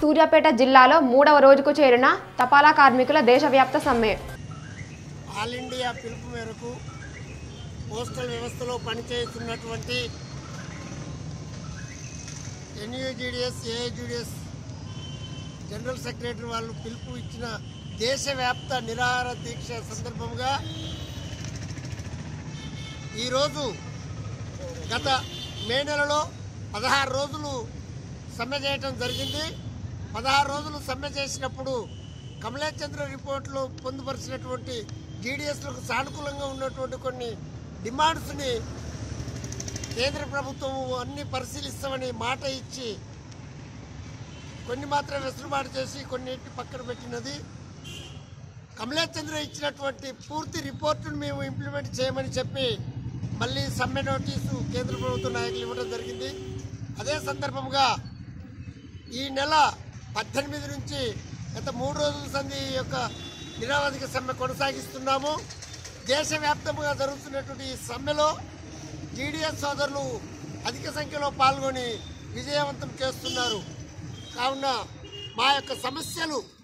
సూర్యాపేట జిల్లాలో మూడవ రోజుకు చేరిన తపాలా కార్మికుల దేశవ్యాప్త సమ్మె ఆల్ ఇండియా పిలుపు మేరకు పోస్టల్ వ్యవస్థలో పనిచేస్తున్నటువంటి ఎన్యూజీడిఎస్ ఏఐజీడిఎస్ జనరల్ సెక్రటరీ వాళ్ళు పిలుపు ఇచ్చిన దేశవ్యాప్త నిరాహార దీక్ష సందర్భంగా ఈరోజు గత మే నెలలో పదహారు రోజులు సమ్మె చేయటం జరిగింది పదహారు రోజులు సమ్మె చేసినప్పుడు కమలేచంద్ర రిపోర్ట్లో పొందుపరిచినటువంటి జీడిఎస్లకు సానుకూలంగా ఉన్నటువంటి కొన్ని డిమాండ్స్ని కేంద్ర ప్రభుత్వం అన్ని పరిశీలిస్తామని మాట ఇచ్చి కొన్ని మాత్రం వెసులుబాటు చేసి కొన్నింటి పక్కన పెట్టినది కమలేచంద్ర ఇచ్చినటువంటి పూర్తి రిపోర్టును మేము ఇంప్లిమెంట్ చేయమని చెప్పి మళ్ళీ సమ్మె నోటీసు కేంద్ర ప్రభుత్వ నాయకులు ఇవ్వడం జరిగింది అదే సందర్భంగా ఈ నెల పద్దెనిమిది నుంచి గత మూడు రోజుల సంధి ఈ యొక్క నిరావధిక సమ్మె కొనసాగిస్తున్నాము దేశవ్యాప్తంగా జరుగుతున్నటువంటి ఈ సమ్మెలో జీడిఎస్ సోదరులు అధిక సంఖ్యలో పాల్గొని విజయవంతం చేస్తున్నారు కావున మా యొక్క సమస్యలు